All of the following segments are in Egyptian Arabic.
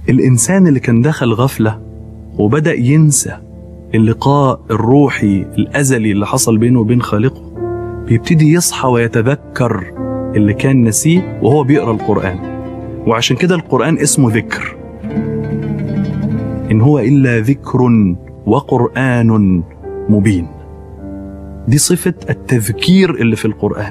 الإنسان اللي كان دخل غفلة وبدأ ينسى اللقاء الروحي الأزلي اللي حصل بينه وبين خالقه بيبتدي يصحى ويتذكر اللي كان نسيه وهو بيقرأ القرآن وعشان كده القرآن اسمه ذكر إن هو إلا ذكر وقرآن مبين دي صفة التذكير اللي في القرآن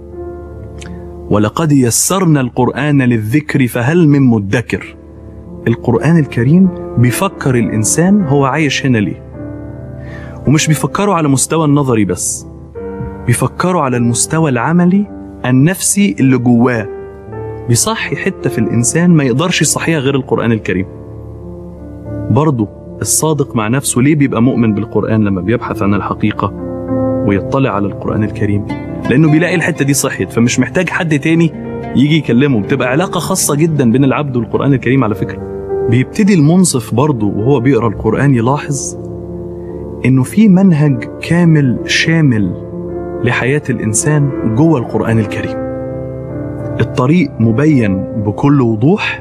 ولقد يسرنا القرآن للذكر فهل من مدكر القرآن الكريم بيفكر الإنسان هو عايش هنا ليه ومش بيفكروا على مستوى النظري بس بيفكروا على المستوى العملي النفسي اللي جواه بيصحي حتة في الإنسان ما يقدرش يصحيها غير القرآن الكريم برضه الصادق مع نفسه ليه بيبقى مؤمن بالقرآن لما بيبحث عن الحقيقة ويطلع على القرآن الكريم لأنه بيلاقي الحتة دي صحيت فمش محتاج حد تاني يجي يكلمه بتبقى علاقة خاصة جدا بين العبد والقرآن الكريم على فكرة بيبتدي المنصف برضه وهو بيقرأ القرآن يلاحظ إنه في منهج كامل شامل لحياة الإنسان جوه القرآن الكريم الطريق مبين بكل وضوح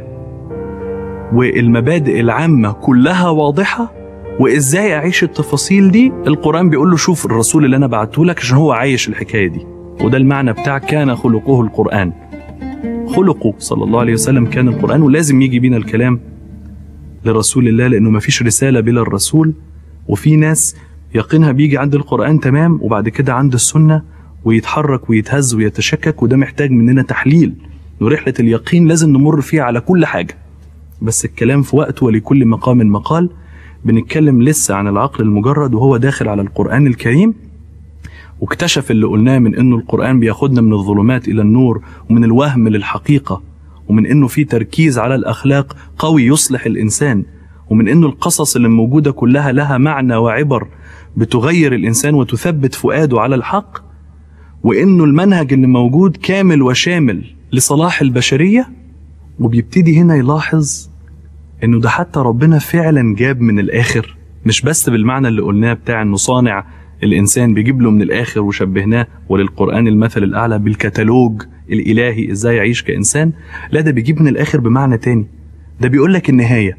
والمبادئ العامة كلها واضحة وإزاي أعيش التفاصيل دي القرآن بيقول له شوف الرسول اللي أنا بعته لك عشان هو عايش الحكاية دي وده المعنى بتاع كان خلقه القرآن خلقه صلى الله عليه وسلم كان القرآن ولازم يجي بينا الكلام لرسول الله لأنه ما فيش رسالة بلا الرسول وفي ناس يقينها بيجي عند القرآن تمام وبعد كده عند السنة ويتحرك ويتهز ويتشكك وده محتاج مننا تحليل ورحلة اليقين لازم نمر فيها على كل حاجة بس الكلام في وقته ولكل مقام مقال بنتكلم لسه عن العقل المجرد وهو داخل على القرآن الكريم واكتشف اللي قلناه من انه القرآن بياخدنا من الظلمات الى النور ومن الوهم للحقيقة ومن انه في تركيز على الاخلاق قوي يصلح الانسان ومن انه القصص اللي موجودة كلها لها معنى وعبر بتغير الانسان وتثبت فؤاده على الحق وانه المنهج اللي موجود كامل وشامل لصلاح البشرية وبيبتدي هنا يلاحظ انه ده حتى ربنا فعلا جاب من الاخر مش بس بالمعنى اللي قلناه بتاع انه صانع الانسان بيجيب له من الاخر وشبهناه وللقران المثل الاعلى بالكتالوج الالهي ازاي يعيش كانسان لا ده بيجيب من الاخر بمعنى تاني ده بيقول لك النهايه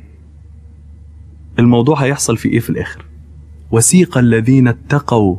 الموضوع هيحصل في ايه في الاخر وسيق الذين اتقوا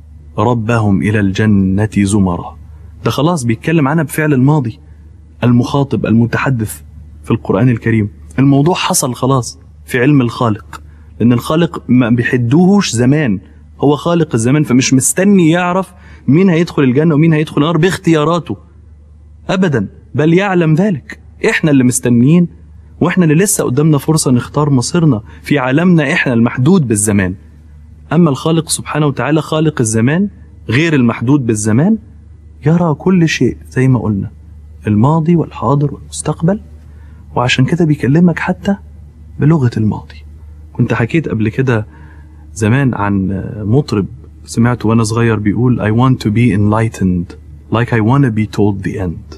ربهم الى الجنه زمرا ده خلاص بيتكلم عنها بفعل الماضي المخاطب المتحدث في القران الكريم الموضوع حصل خلاص في علم الخالق لان الخالق ما بيحدوهوش زمان هو خالق الزمان فمش مستني يعرف مين هيدخل الجنه ومين هيدخل النار باختياراته ابدا بل يعلم ذلك احنا اللي مستنيين واحنا اللي لسه قدامنا فرصه نختار مصيرنا في عالمنا احنا المحدود بالزمان اما الخالق سبحانه وتعالى خالق الزمان غير المحدود بالزمان يرى كل شيء زي ما قلنا الماضي والحاضر والمستقبل وعشان كده بيكلمك حتى بلغه الماضي كنت حكيت قبل كده زمان عن مطرب سمعته وانا صغير بيقول I want to be enlightened like I want to be told the end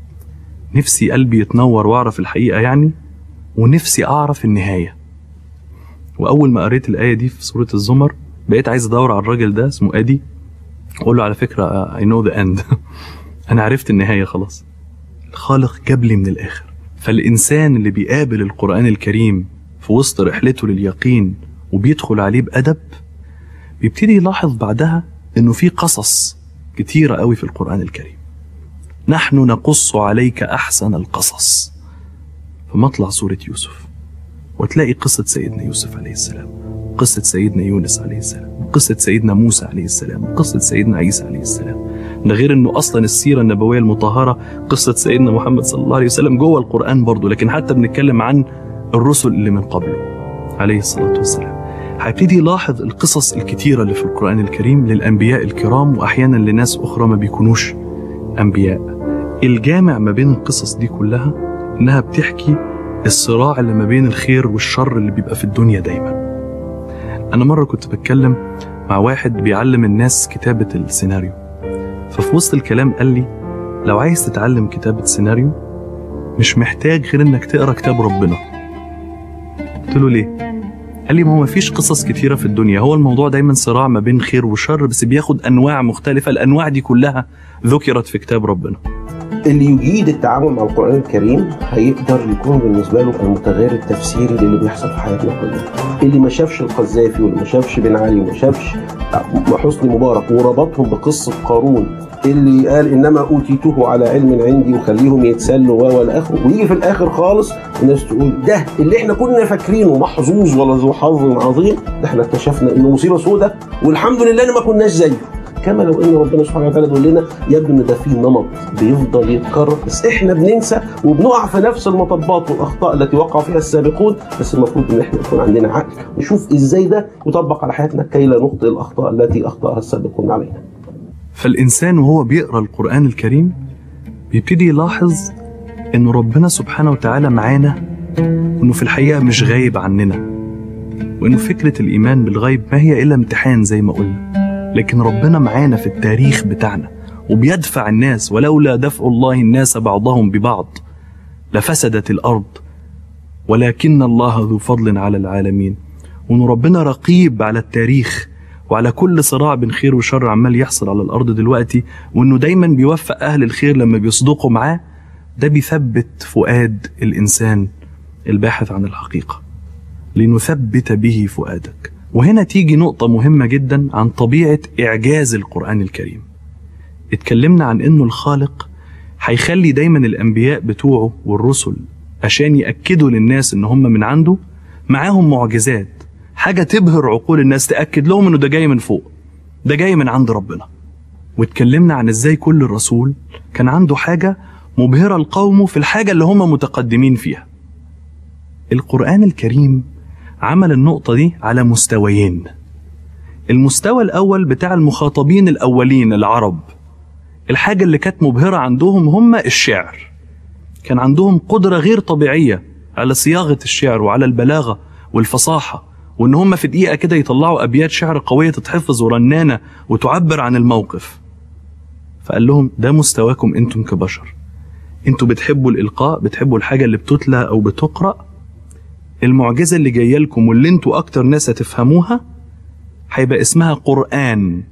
نفسي قلبي يتنور واعرف الحقيقة يعني ونفسي اعرف النهاية واول ما قريت الآية دي في سورة الزمر بقيت عايز ادور على الراجل ده اسمه ادي اقول له على فكرة I know the end انا عرفت النهاية خلاص الخالق جاب لي من الاخر فالانسان اللي بيقابل القرآن الكريم في وسط رحلته لليقين وبيدخل عليه بأدب بيبتدي يلاحظ بعدها إنه في قصص كتيرة قوي في القرآن الكريم نحن نقص عليك أحسن القصص فمطلع سورة يوسف وتلاقي قصة سيدنا يوسف عليه السلام قصة سيدنا يونس عليه السلام قصة سيدنا موسى عليه السلام قصة سيدنا عيسى عليه السلام ده غير انه اصلا السيرة النبوية المطهرة قصة سيدنا محمد صلى الله عليه وسلم جوه القرآن برضه لكن حتى بنتكلم عن الرسل اللي من قبله عليه الصلاة والسلام هيبتدي يلاحظ القصص الكتيرة اللي في القرآن الكريم للأنبياء الكرام وأحيانا لناس أخرى ما بيكونوش أنبياء الجامع ما بين القصص دي كلها إنها بتحكي الصراع اللي ما بين الخير والشر اللي بيبقى في الدنيا دايما أنا مرة كنت بتكلم مع واحد بيعلم الناس كتابة السيناريو ففي وسط الكلام قال لي لو عايز تتعلم كتابة سيناريو مش محتاج غير إنك تقرأ كتاب ربنا قلت له ليه؟ قال لي ما هو مفيش قصص كتيرة في الدنيا هو الموضوع دايما صراع ما بين خير وشر بس بياخد أنواع مختلفة الأنواع دي كلها ذكرت في كتاب ربنا اللي يجيد التعامل مع القرآن الكريم هيقدر يكون بالنسبة له المتغير التفسيري للي بيحصل في حياتنا كلنا اللي ما شافش القذافي واللي ما شافش بن علي وما شافش حسني مبارك وربطهم بقصة قارون اللي قال انما اوتيته على علم عندي وخليهم يتسلوا و والى اخره ويجي في الاخر خالص الناس تقول ده اللي احنا كنا فاكرينه محظوظ ولا ذو حظ عظيم ده احنا اكتشفنا انه مصيبه سوداء والحمد لله ان ما كناش زيه كما لو ان ربنا سبحانه وتعالى بيقول لنا يبدو ان ده في نمط بيفضل يتكرر بس احنا بننسى وبنقع في نفس المطبات والاخطاء التي وقع فيها السابقون بس المفروض ان احنا يكون عندنا عقل نشوف ازاي ده يطبق على حياتنا كي لا نخطئ الاخطاء التي اخطاها السابقون علينا. فالإنسان وهو بيقرأ القرآن الكريم بيبتدي يلاحظ إنه ربنا سبحانه وتعالى معانا وإنه في الحقيقة مش غايب عننا وإنه فكرة الإيمان بالغيب ما هي إلا امتحان زي ما قلنا لكن ربنا معانا في التاريخ بتاعنا وبيدفع الناس ولولا دفع الله الناس بعضهم ببعض لفسدت الأرض ولكن الله ذو فضل على العالمين وإن ربنا رقيب على التاريخ وعلى كل صراع بين خير وشر عمال يحصل على الارض دلوقتي وانه دايما بيوفق اهل الخير لما بيصدقوا معاه ده بيثبت فؤاد الانسان الباحث عن الحقيقه لنثبت به فؤادك وهنا تيجي نقطه مهمه جدا عن طبيعه اعجاز القران الكريم اتكلمنا عن انه الخالق هيخلي دايما الانبياء بتوعه والرسل عشان ياكدوا للناس ان هم من عنده معاهم معجزات حاجة تبهر عقول الناس تأكد لهم إنه ده جاي من فوق ده جاي من عند ربنا واتكلمنا عن إزاي كل رسول كان عنده حاجة مبهرة لقومه في الحاجة اللي هم متقدمين فيها القرآن الكريم عمل النقطة دي على مستويين المستوى الأول بتاع المخاطبين الأولين العرب الحاجة اللي كانت مبهرة عندهم هم الشعر كان عندهم قدرة غير طبيعية على صياغة الشعر وعلى البلاغة والفصاحة وان هم في دقيقه كده يطلعوا ابيات شعر قويه تتحفظ ورنانه وتعبر عن الموقف فقال لهم ده مستواكم انتم كبشر انتوا بتحبوا الالقاء بتحبوا الحاجه اللي بتتلى او بتقرا المعجزه اللي جايه لكم واللي انتوا اكتر ناس هتفهموها هيبقى اسمها قران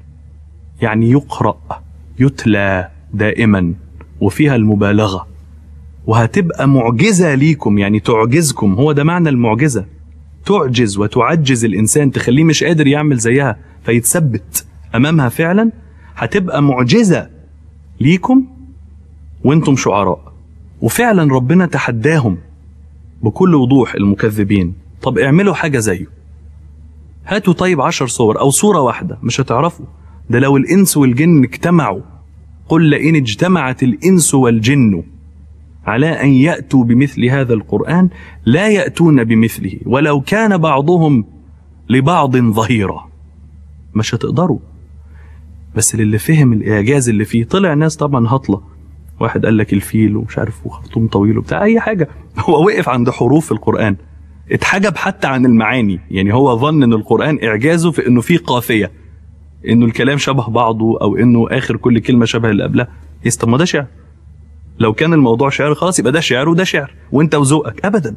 يعني يقرا يتلى دائما وفيها المبالغه وهتبقى معجزه ليكم يعني تعجزكم هو ده معنى المعجزه تعجز وتعجز الانسان تخليه مش قادر يعمل زيها فيتثبت امامها فعلا هتبقى معجزه ليكم وانتم شعراء وفعلا ربنا تحداهم بكل وضوح المكذبين طب اعملوا حاجه زيه هاتوا طيب عشر صور او صوره واحده مش هتعرفوا ده لو الانس والجن اجتمعوا قل لئن اجتمعت الانس والجن على ان ياتوا بمثل هذا القران لا ياتون بمثله ولو كان بعضهم لبعض ظهيرا مش هتقدروا بس للي فهم الاعجاز اللي فيه طلع ناس طبعا هطله واحد قال لك الفيل ومش عارف وخرطوم طويل وبتاع اي حاجه هو وقف عند حروف القران اتحجب حتى عن المعاني يعني هو ظن ان القران اعجازه في انه فيه قافيه انه الكلام شبه بعضه او انه اخر كل كلمه شبه اللي قبلها طب ما ده شعر لو كان الموضوع شعر خلاص يبقى ده شعر وده شعر وانت وذوقك ابدا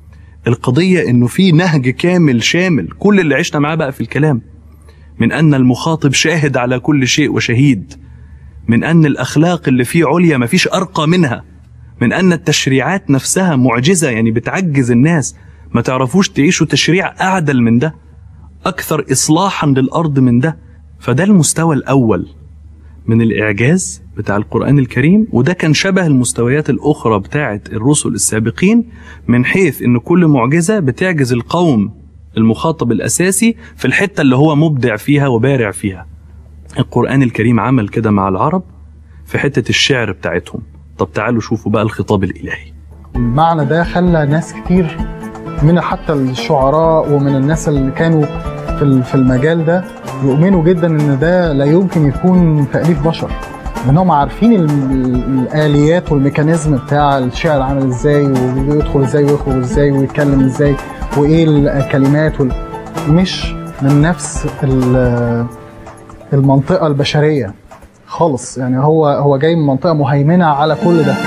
القضيه انه في نهج كامل شامل كل اللي عشنا معاه بقى في الكلام من ان المخاطب شاهد على كل شيء وشهيد من ان الاخلاق اللي فيه عليا ما فيش ارقى منها من ان التشريعات نفسها معجزه يعني بتعجز الناس ما تعرفوش تعيشوا تشريع اعدل من ده اكثر اصلاحا للارض من ده فده المستوى الاول من الاعجاز بتاع القران الكريم وده كان شبه المستويات الاخرى بتاعه الرسل السابقين من حيث ان كل معجزه بتعجز القوم المخاطب الاساسي في الحته اللي هو مبدع فيها وبارع فيها القران الكريم عمل كده مع العرب في حته الشعر بتاعتهم طب تعالوا شوفوا بقى الخطاب الالهي المعنى ده خلى ناس كتير من حتى الشعراء ومن الناس اللي كانوا في في المجال ده يؤمنوا جدا ان ده لا يمكن يكون تاليف بشر لانهم عارفين الاليات والميكانيزم بتاع الشعر عامل ازاي ويدخل ازاي ويخرج ازاي ويتكلم ازاي وايه الكلمات وال... مش من نفس المنطقه البشريه خالص يعني هو هو جاي من منطقه مهيمنه على كل ده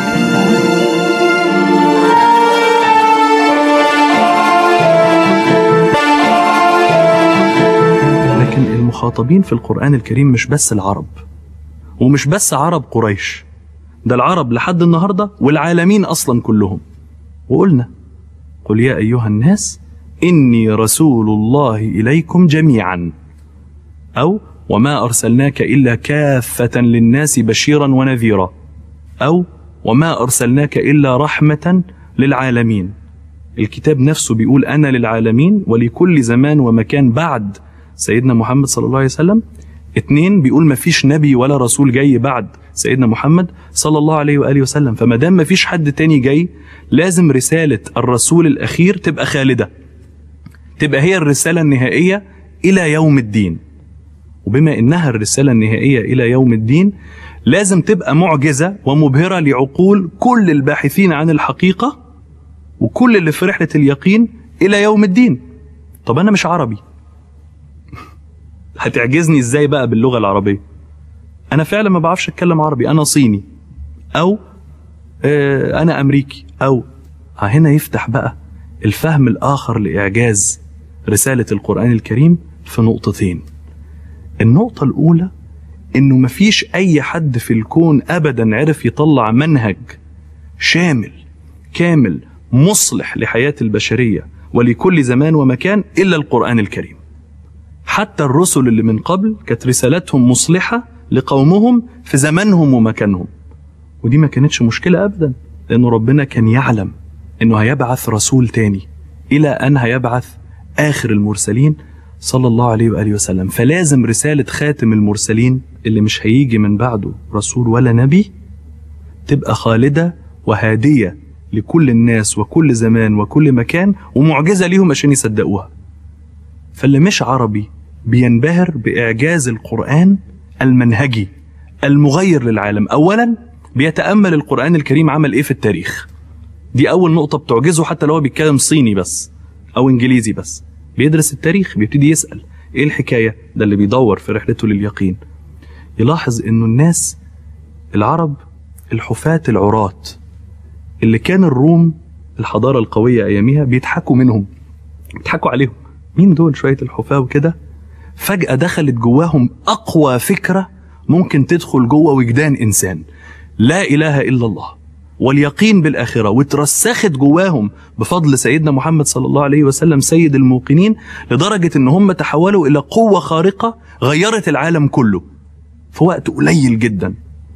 لكن المخاطبين في القرآن الكريم مش بس العرب ومش بس عرب قريش ده العرب لحد النهارده والعالمين اصلا كلهم وقلنا قل يا ايها الناس اني رسول الله اليكم جميعا او وما ارسلناك الا كافه للناس بشيرا ونذيرا او وما ارسلناك الا رحمه للعالمين الكتاب نفسه بيقول انا للعالمين ولكل زمان ومكان بعد سيدنا محمد صلى الله عليه وسلم اتنين بيقول ما فيش نبي ولا رسول جاي بعد سيدنا محمد صلى الله عليه واله وسلم فما دام ما فيش حد تاني جاي لازم رساله الرسول الاخير تبقى خالده تبقى هي الرساله النهائيه الى يوم الدين وبما انها الرساله النهائيه الى يوم الدين لازم تبقى معجزه ومبهره لعقول كل الباحثين عن الحقيقه وكل اللي في رحله اليقين الى يوم الدين طب انا مش عربي هتعجزني ازاي بقى باللغه العربيه انا فعلا ما بعرفش اتكلم عربي انا صيني او آه انا امريكي او هنا يفتح بقى الفهم الاخر لاعجاز رساله القران الكريم في نقطتين النقطه الاولى انه مفيش اي حد في الكون ابدا عرف يطلع منهج شامل كامل مصلح لحياه البشريه ولكل زمان ومكان الا القران الكريم حتى الرسل اللي من قبل كانت رسالتهم مصلحه لقومهم في زمانهم ومكانهم ودي ما كانتش مشكله ابدا لانه ربنا كان يعلم انه هيبعث رسول تاني الى ان هيبعث اخر المرسلين صلى الله عليه واله وسلم فلازم رساله خاتم المرسلين اللي مش هيجي من بعده رسول ولا نبي تبقى خالده وهاديه لكل الناس وكل زمان وكل مكان ومعجزه ليهم عشان يصدقوها فاللي مش عربي بينبهر باعجاز القران المنهجي المغير للعالم اولا بيتامل القران الكريم عمل ايه في التاريخ دي اول نقطه بتعجزه حتى لو هو بيتكلم صيني بس او انجليزي بس بيدرس التاريخ بيبتدي يسال ايه الحكايه ده اللي بيدور في رحلته لليقين يلاحظ انه الناس العرب الحفاة العراة اللي كان الروم الحضارة القوية أياميها بيضحكوا منهم بيضحكوا عليهم مين دول شوية الحفاة وكده فجأة دخلت جواهم أقوى فكرة ممكن تدخل جوه وجدان إنسان لا إله إلا الله واليقين بالآخرة وترسخت جواهم بفضل سيدنا محمد صلى الله عليه وسلم سيد الموقنين لدرجة إن هم تحولوا إلى قوة خارقة غيرت العالم كله في وقت قليل جدا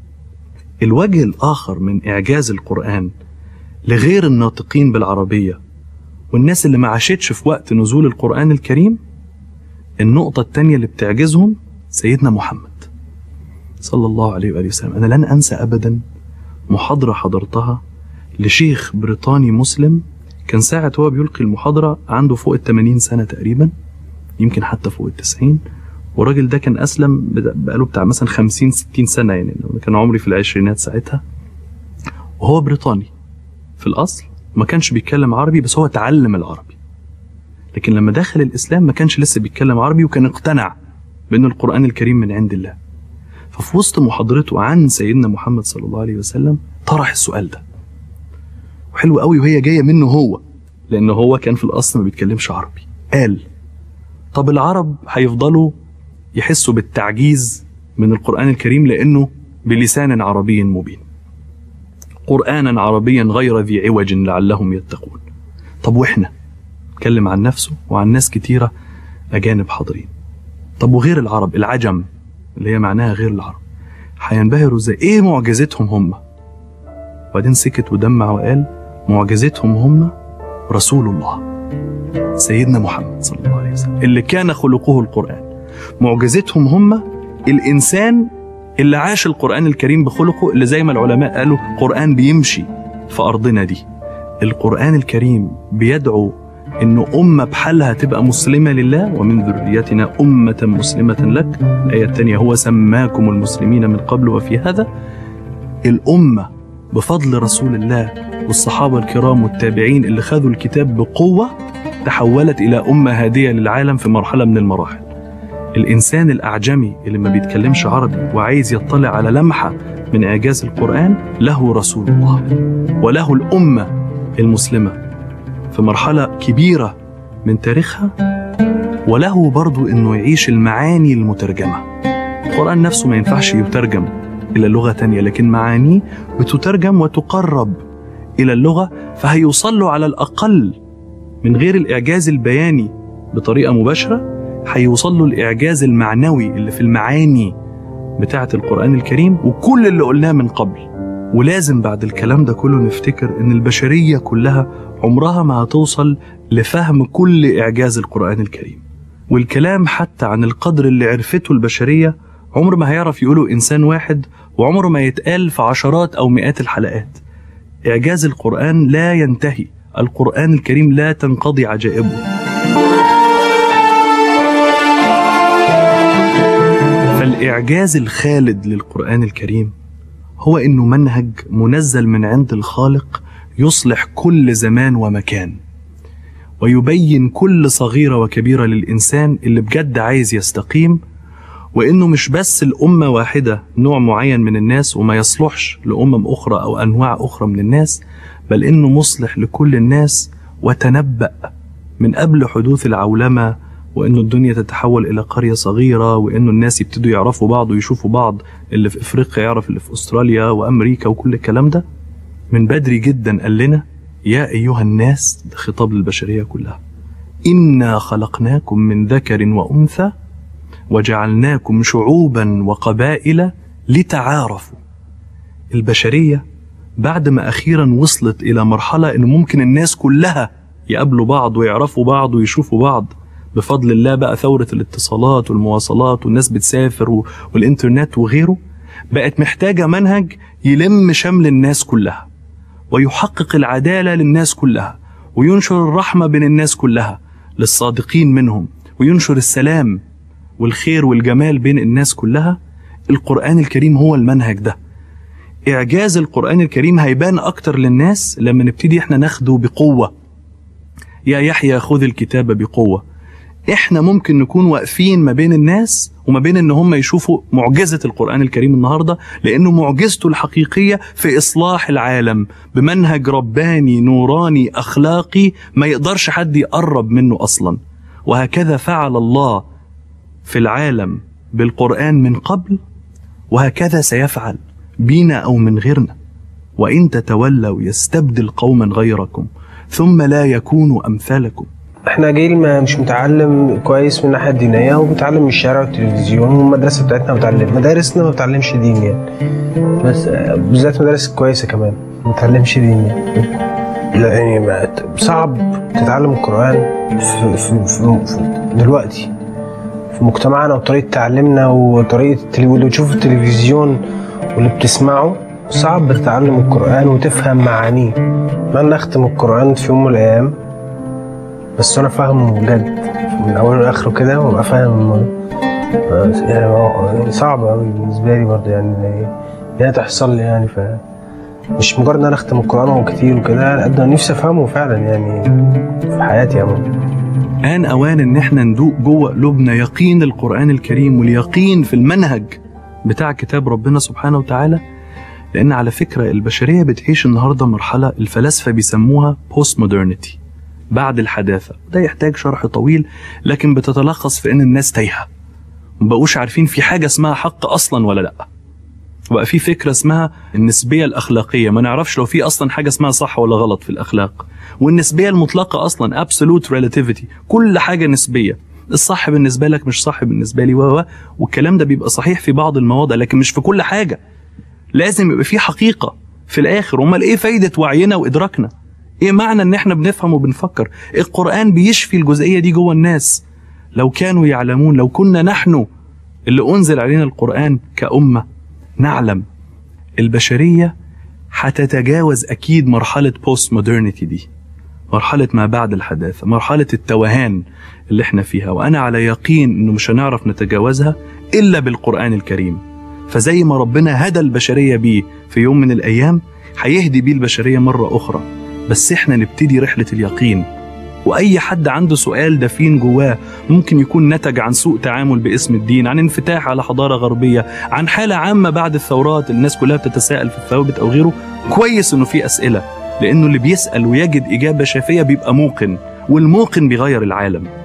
الوجه الآخر من إعجاز القرآن لغير الناطقين بالعربية والناس اللي ما عاشتش في وقت نزول القرآن الكريم النقطة التانية اللي بتعجزهم سيدنا محمد صلى الله عليه وآله وسلم أنا لن أنسى أبدا محاضرة حضرتها لشيخ بريطاني مسلم كان ساعة هو بيلقي المحاضرة عنده فوق الثمانين سنة تقريبا يمكن حتى فوق التسعين والراجل ده كان أسلم بقاله بتاع مثلا خمسين ستين سنة يعني كان عمري في العشرينات ساعتها وهو بريطاني في الأصل ما كانش بيتكلم عربي بس هو تعلم العربي لكن لما دخل الإسلام ما كانش لسه بيتكلم عربي وكان اقتنع بأن القرآن الكريم من عند الله ففي وسط محاضرته عن سيدنا محمد صلى الله عليه وسلم طرح السؤال ده وحلو قوي وهي جايه منه هو لان هو كان في الاصل ما بيتكلمش عربي قال طب العرب هيفضلوا يحسوا بالتعجيز من القران الكريم لانه بلسان عربي مبين قرانا عربيا غير ذي عوج لعلهم يتقون طب واحنا اتكلم عن نفسه وعن ناس كتيره اجانب حاضرين طب وغير العرب العجم اللي هي معناها غير العرب هينبهروا ازاي ايه معجزتهم هم وبعدين سكت ودمع وقال معجزتهم هم رسول الله سيدنا محمد صلى الله عليه وسلم اللي كان خلقه القرآن معجزتهم هم الإنسان اللي عاش القرآن الكريم بخلقه اللي زي ما العلماء قالوا قرآن بيمشي في أرضنا دي القرآن الكريم بيدعو إنه أمة بحالها تبقى مسلمة لله ومن ذريتنا أمة مسلمة لك الآية الثانية هو سماكم المسلمين من قبل وفي هذا الأمة بفضل رسول الله والصحابة الكرام والتابعين اللي خذوا الكتاب بقوة تحولت إلى أمة هادية للعالم في مرحلة من المراحل الإنسان الأعجمي اللي ما بيتكلمش عربي وعايز يطلع على لمحة من إعجاز القرآن له رسول الله وله الأمة المسلمة في مرحلة كبيرة من تاريخها وله برضو إنه يعيش المعاني المترجمة القرآن نفسه ما ينفعش يترجم إلى لغة تانية لكن معانيه بتترجم وتقرب إلى اللغة فهيوصلوا على الأقل من غير الإعجاز البياني بطريقة مباشرة هيوصلوا الإعجاز المعنوي اللي في المعاني بتاعة القرآن الكريم وكل اللي قلناه من قبل ولازم بعد الكلام ده كله نفتكر إن البشرية كلها عمرها ما هتوصل لفهم كل إعجاز القرآن الكريم والكلام حتى عن القدر اللي عرفته البشرية عمر ما هيعرف يقوله إنسان واحد وعمره ما يتقال في عشرات أو مئات الحلقات إعجاز القرآن لا ينتهي القرآن الكريم لا تنقضي عجائبه فالإعجاز الخالد للقرآن الكريم هو إنه منهج منزل من عند الخالق يصلح كل زمان ومكان ويبين كل صغيرة وكبيرة للإنسان اللي بجد عايز يستقيم وإنه مش بس الأمة واحدة نوع معين من الناس وما يصلحش لأمم أخرى أو أنواع أخرى من الناس بل إنه مصلح لكل الناس وتنبأ من قبل حدوث العولمة وإنه الدنيا تتحول إلى قرية صغيرة وإنه الناس يبتدوا يعرفوا بعض ويشوفوا بعض اللي في إفريقيا يعرف اللي في أستراليا وأمريكا وكل الكلام ده من بدري جدا قال لنا يا أيها الناس ده خطاب للبشرية كلها إنا خلقناكم من ذكر وأنثى وجعلناكم شعوبا وقبائل لتعارفوا البشرية بعد ما أخيرا وصلت إلى مرحلة إن ممكن الناس كلها يقابلوا بعض ويعرفوا بعض ويشوفوا بعض بفضل الله بقى ثورة الاتصالات والمواصلات والناس بتسافر و- والإنترنت وغيره بقت محتاجة منهج يلم شمل الناس كلها ويحقق العدالة للناس كلها وينشر الرحمة بين الناس كلها للصادقين منهم وينشر السلام والخير والجمال بين الناس كلها القرآن الكريم هو المنهج ده إعجاز القرآن الكريم هيبان أكتر للناس لما نبتدي إحنا ناخده بقوة يا يحيى خذ الكتاب بقوة إحنا ممكن نكون واقفين ما بين الناس وما بين إن هم يشوفوا معجزة القرآن الكريم النهاردة لأنه معجزته الحقيقية في إصلاح العالم بمنهج رباني نوراني أخلاقي ما يقدرش حد يقرب منه أصلا وهكذا فعل الله في العالم بالقرآن من قبل وهكذا سيفعل بينا أو من غيرنا وإن تتولوا يستبدل قوما غيركم ثم لا يكونوا أمثالكم احنا جيل ما مش متعلم كويس من الناحيه الدينيه وبيتعلم من الشارع والتلفزيون والمدرسه بتاعتنا بتعلم مدارسنا ما بتعلمش دين يعني بس آه، بالذات مدارس كويسه كمان ما بتعلمش دين يعني لا يعني ما ت- صعب تتعلم القران في, في, في, في دلوقتي في مجتمعنا وطريقه تعليمنا وطريقه التلي- واللي بتشوف التلفزيون واللي بتسمعه صعب تتعلم القرآن وتفهم معانيه أتمنى أختم القرآن في يوم من الأيام بس أنا فاهمه بجد من أوله لآخره كده وأبقى فاهم الموضوع. بس يعني هو- صعب أوي بالنسبة لي برضه يعني إن هي تحصل لي يعني ف مش مجرد إن أنا أختم القرآن هو كتير وكده قد ما نفسي أفهمه فعلا يعني في حياتي عموما آن أوان إن إحنا ندوق جوه قلوبنا يقين القرآن الكريم واليقين في المنهج بتاع كتاب ربنا سبحانه وتعالى لأن على فكرة البشرية بتعيش النهاردة مرحلة الفلاسفة بيسموها بوست مودرنتي بعد الحداثة ده يحتاج شرح طويل لكن بتتلخص في إن الناس تايهة مبقوش عارفين في حاجة اسمها حق أصلا ولا لأ وبقى في فكرة اسمها النسبية الأخلاقية ما نعرفش لو في أصلا حاجة اسمها صح ولا غلط في الأخلاق والنسبية المطلقة أصلا absolute relativity كل حاجة نسبية الصح بالنسبة لك مش صح بالنسبة لي و و- والكلام ده بيبقى صحيح في بعض المواضع لكن مش في كل حاجة لازم يبقى في حقيقة في الآخر أمال إيه فايدة وعينا وإدراكنا إيه معنى إن إحنا بنفهم وبنفكر القرآن بيشفي الجزئية دي جوه الناس لو كانوا يعلمون لو كنا نحن اللي أنزل علينا القرآن كأمة نعلم البشرية هتتجاوز أكيد مرحلة بوست مودرنتي دي مرحلة ما بعد الحداثة مرحلة التوهان اللي احنا فيها وأنا على يقين إنه مش هنعرف نتجاوزها إلا بالقرآن الكريم فزي ما ربنا هدى البشرية بيه في يوم من الأيام هيهدي بيه البشرية مرة أخرى بس احنا نبتدي رحلة اليقين وأي حد عنده سؤال دفين جواه ممكن يكون نتج عن سوء تعامل باسم الدين عن انفتاح على حضارة غربية عن حالة عامة بعد الثورات الناس كلها بتتساءل في الثوابت أو غيره كويس إنه في أسئلة لأنه اللي بيسأل ويجد إجابة شافية بيبقى موقن والموقن بيغير العالم